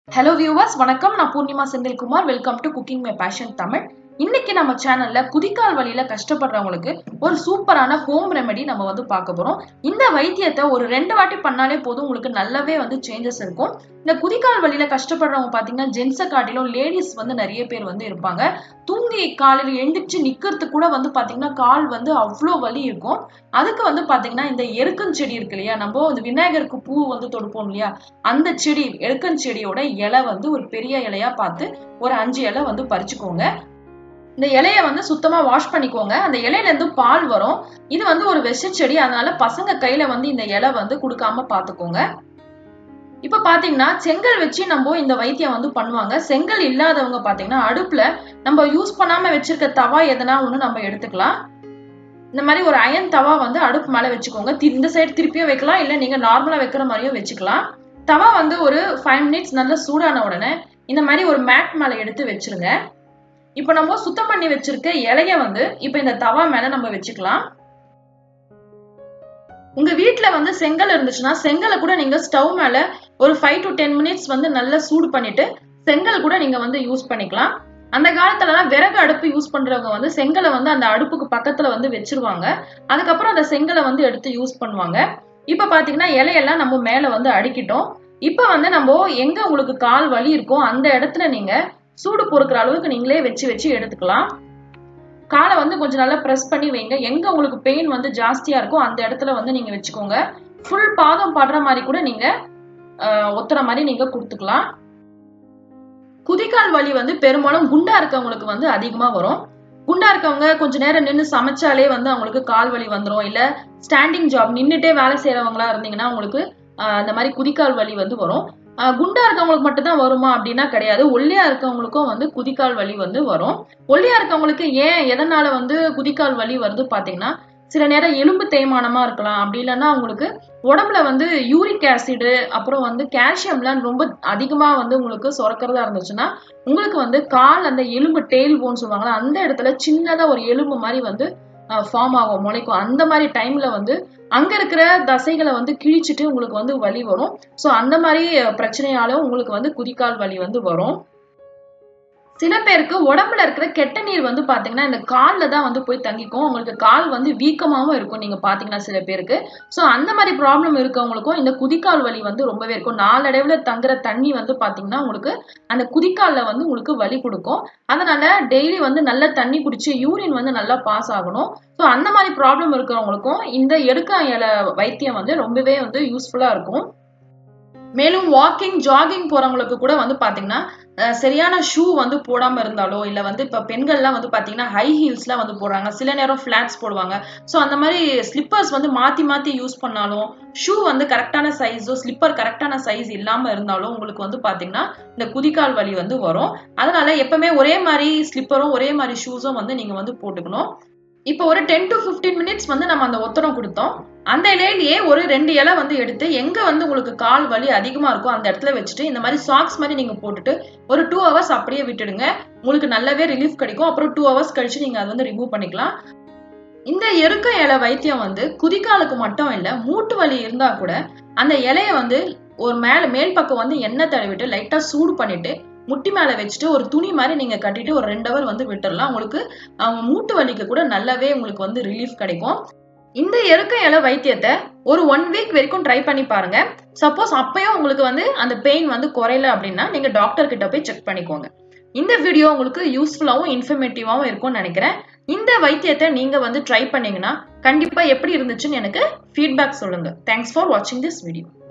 hello viewers வணக்கம் நான் Poornima Senthilkumar welcome to cooking my passion Tamil இன்னைக்கு நம்ம சேனல்ல குதிக்கால் வலியில கஷ்டப்படுறவங்களுக்கு ஒரு சூப்பரான ஹோம் ரெமெடி நம்ம வந்து பார்க்க போறோம் இந்த வைத்தியத்தை ஒரு ரெண்டு வாட்டி பண்ணாலே போதும் உங்களுக்கு நல்லாவே வந்து சேஞ்சஸ் இருக்கும் இந்த குதிக்கால் வலியில கஷ்டப்படுறவங்க பாத்தீங்கன்னா ஜென்ஸை காட்டிலும் லேடிஸ் வந்து நிறைய பேர் வந்து இருப்பாங்க தூங்கி காலையில் எழுந்திரிச்சு நிக்கிறதுக்கு கூட வந்து பாத்தீங்கன்னா கால் வந்து அவ்வளோ வலி இருக்கும் அதுக்கு வந்து பாத்தீங்கன்னா இந்த எருக்கஞ்செடி இருக்கு இல்லையா நம்ம இந்த விநாயகருக்கு பூ வந்து தொடுப்போம் இல்லையா அந்த செடி எருக்கஞ்செடியோட இலை வந்து ஒரு பெரிய இலையா பார்த்து ஒரு அஞ்சு இலை வந்து பறிச்சுக்கோங்க இந்த இலைய வந்து சுத்தமா வாஷ் பண்ணிக்கோங்க அந்த இலையில இருந்து பால் வரும் இது வந்து ஒரு விஷ செடி அதனால பசங்க கையில வந்து இந்த இலை வந்து கொடுக்காம பாத்துக்கோங்க இப்ப பாத்தீங்கன்னா செங்கல் வச்சு நம்ம இந்த வைத்தியம் வந்து பண்ணுவாங்க செங்கல் இல்லாதவங்க பாத்தீங்கன்னா அடுப்புல நம்ம யூஸ் பண்ணாம வச்சிருக்க தவா எதனா ஒண்ணு நம்ம எடுத்துக்கலாம் இந்த மாதிரி ஒரு அயன் தவா வந்து அடுப்பு மேல வச்சுக்கோங்க இந்த சைடு திருப்பியும் வைக்கலாம் இல்ல நீங்க நார்மலா வைக்கிற மாதிரியும் வச்சுக்கலாம் தவா வந்து ஒரு ஃபைவ் மினிட்ஸ் நல்லா சூடான உடனே இந்த மாதிரி ஒரு மேட் மேல எடுத்து வச்சிருங்க இப்போ நம்ம சுத்தம் பண்ணி வச்சிருக்க இலைய வந்து இப்போ இந்த தவா மேல நம்ம வச்சுக்கலாம் உங்க வீட்டுல வந்து செங்கல் இருந்துச்சுன்னா செங்கலை கூட நீங்க ஸ்டவ் மேல ஒரு ஃபைவ் டு டென் மினிட்ஸ் வந்து நல்லா சூடு பண்ணிட்டு செங்கல் கூட நீங்க வந்து யூஸ் பண்ணிக்கலாம் அந்த காலத்துலலாம் விறகு அடுப்பு யூஸ் பண்றவங்க வந்து செங்கலை வந்து அந்த அடுப்புக்கு பக்கத்துல வந்து வச்சிருவாங்க அதுக்கப்புறம் அந்த செங்கலை வந்து எடுத்து யூஸ் பண்ணுவாங்க இப்ப பாத்தீங்கன்னா இலையெல்லாம் நம்ம மேல வந்து அடிக்கிட்டோம் இப்ப வந்து நம்ம எங்க உங்களுக்கு கால் வலி இருக்கோ அந்த இடத்துல நீங்க சூடு பொறுக்கிற அளவுக்கு நீங்களே வச்சு வச்சு எடுத்துக்கலாம் காலை வந்து கொஞ்சம் நல்லா ப்ரெஸ் பண்ணி வைங்க எங்க உங்களுக்கு பெயின் வந்து ஜாஸ்தியா இருக்கோ அந்த இடத்துல வந்து நீங்க வச்சுக்கோங்க ஃபுல் பாதம் படுற மாதிரி கூட நீங்க ஒத்துற மாதிரி நீங்க கொடுத்துக்கலாம் குதிக்கால் வலி வந்து பெரும்பாலும் குண்டா இருக்கவங்களுக்கு வந்து அதிகமா வரும் குண்டா இருக்கவங்க கொஞ்ச நேரம் நின்று சமைச்சாலே வந்து அவங்களுக்கு கால் வலி வந்துடும் இல்ல ஸ்டாண்டிங் ஜாப் நின்றுட்டே வேலை செய்யறவங்களா இருந்தீங்கன்னா உங்களுக்கு இந்த மாதிரி குதிக்கால் வலி வந்து வரும் குண்டா இருக்கவங்களுக்கு மட்டும் தான் வருமா அப்படின்னா கிடையாது ஒல்லியா இருக்கவங்களுக்கும் வந்து குதிக்கால் வலி வந்து வரும் ஒல்லியா இருக்கவங்களுக்கு ஏன் எதனால வந்து குதிக்கால் வலி வருது பாத்தீங்கன்னா சில நேரம் எலும்பு தேய்மானமா இருக்கலாம் அப்படி இல்லைன்னா உங்களுக்கு உடம்புல வந்து யூரிக் ஆசிடு அப்புறம் வந்து கால்சியம்லாம் ரொம்ப அதிகமா வந்து உங்களுக்கு சுரக்கிறதா இருந்துச்சுன்னா உங்களுக்கு வந்து கால் அந்த எலும்பு டெய்ல் போன்னு சொல்லுவாங்களா அந்த இடத்துல சின்னதா ஒரு எலும்பு மாதிரி வந்து ஃபார்ம் ஆகும் முளைக்கும் அந்த மாதிரி டைம்ல வந்து அங்க இருக்கிற தசைகளை வந்து கிழிச்சிட்டு உங்களுக்கு வந்து வலி வரும் ஸோ அந்த மாதிரி பிரச்சனையால உங்களுக்கு வந்து குதிக்கால் வலி வந்து வரும் சில பேருக்கு உடம்புல இருக்கிற கெட்ட நீர் வந்து பாத்தீங்கன்னா இந்த கால்ல தான் வந்து போய் தங்கிக்கும் உங்களுக்கு கால் வந்து வீக்கமாவும் இருக்கும் நீங்க பாத்தீங்கன்னா சில பேருக்கு ஸோ அந்த மாதிரி ப்ராப்ளம் இருக்கவங்களுக்கும் இந்த குதிக்கால் வலி வந்து ரொம்பவே இருக்கும் நாளடைவுல தங்குற தண்ணி வந்து பாத்தீங்கன்னா உங்களுக்கு அந்த குதிக்கால்ல வந்து உங்களுக்கு வலி கொடுக்கும் அதனால டெய்லி வந்து நல்ல தண்ணி குடிச்சு யூரின் வந்து நல்லா பாஸ் ஆகணும் ஸோ அந்த மாதிரி ப்ராப்ளம் இருக்கிறவங்களுக்கும் இந்த எடுக்க இலை வைத்தியம் வந்து ரொம்பவே வந்து யூஸ்ஃபுல்லா இருக்கும் மேலும் வாக்கிங் ஜாகிங் போறவங்களுக்கு கூட வந்து பாத்தீங்கன்னா சரியான ஷூ வந்து போடாம இருந்தாலோ இல்ல வந்து இப்ப பெண்கள்லாம் வந்து பாத்தீங்கன்னா ஹை ஹீல்ஸ்லாம் வந்து போடுறாங்க சில நேரம் ஃபிளாட்ஸ் போடுவாங்க ஸோ அந்த மாதிரி ஸ்லிப்பர்ஸ் வந்து மாத்தி மாத்தி யூஸ் பண்ணாலும் ஷூ வந்து கரெக்டான சைஸோ ஸ்லிப்பர் கரெக்டான சைஸ் இல்லாம இருந்தாலும் உங்களுக்கு வந்து பாத்தீங்கன்னா இந்த குதிக்கால் வலி வந்து வரும் அதனால எப்பவுமே ஒரே மாதிரி ஸ்லிப்பரும் ஒரே மாதிரி ஷூஸும் வந்து நீங்க வந்து போட்டுக்கணும் இப்போ ஒரு டென் டு ஃபிஃப்டீன் மினிட்ஸ் வந்து நம்ம அந்த ஒத்தடம் கொடுத்தோம் அந்த இலையிலேயே ஒரு ரெண்டு இலை வந்து எடுத்து எங்க வந்து உங்களுக்கு கால் வலி அதிகமா இருக்கோ அந்த இடத்துல வச்சுட்டு இந்த மாதிரி சாக்ஸ் மாதிரி நீங்க போட்டுட்டு ஒரு டூ ஹவர்ஸ் அப்படியே விட்டுடுங்க உங்களுக்கு நல்லாவே ரிலீஃப் கிடைக்கும் அப்புறம் டூ ஹவர்ஸ் கழிச்சு நீங்க அதை வந்து ரிமூவ் பண்ணிக்கலாம் இந்த எருக்க இலை வைத்தியம் வந்து குதிக்காலுக்கு மட்டும் இல்ல மூட்டு வலி இருந்தா கூட அந்த இலைய வந்து ஒரு மேல மேல் பக்கம் வந்து எண்ணெய் தடவிட்டு லைட்டா சூடு பண்ணிட்டு முட்டி மேல வச்சுட்டு ஒரு துணி மாதிரி நீங்க கட்டிட்டு ஒரு ரெண்டு ஹவர் வந்து விட்டுடலாம் உங்களுக்கு மூட்டு வலிக்கு கூட நல்லாவே உங்களுக்கு வந்து ரிலீஃப் கிடைக்கும் இந்த எருக்க இலை வைத்தியத்தை ஒரு ஒன் வீக் வரைக்கும் ட்ரை பண்ணி பாருங்க சப்போஸ் அப்பயும் உங்களுக்கு வந்து அந்த பெயின் வந்து குறையல அப்படின்னா நீங்க டாக்டர் கிட்ட போய் செக் பண்ணிக்கோங்க இந்த வீடியோ உங்களுக்கு யூஸ்ஃபுல்லாகவும் இன்ஃபர்மேட்டிவாகவும் இருக்கும்னு நினைக்கிறேன் இந்த வைத்தியத்தை நீங்க வந்து ட்ரை பண்ணீங்கன்னா கண்டிப்பா எப்படி இருந்துச்சுன்னு எனக்கு ஃபீட்பேக் சொல்லுங்க தேங்க்ஸ் ஃபார் வாட்சிங் திஸ் வீடியோ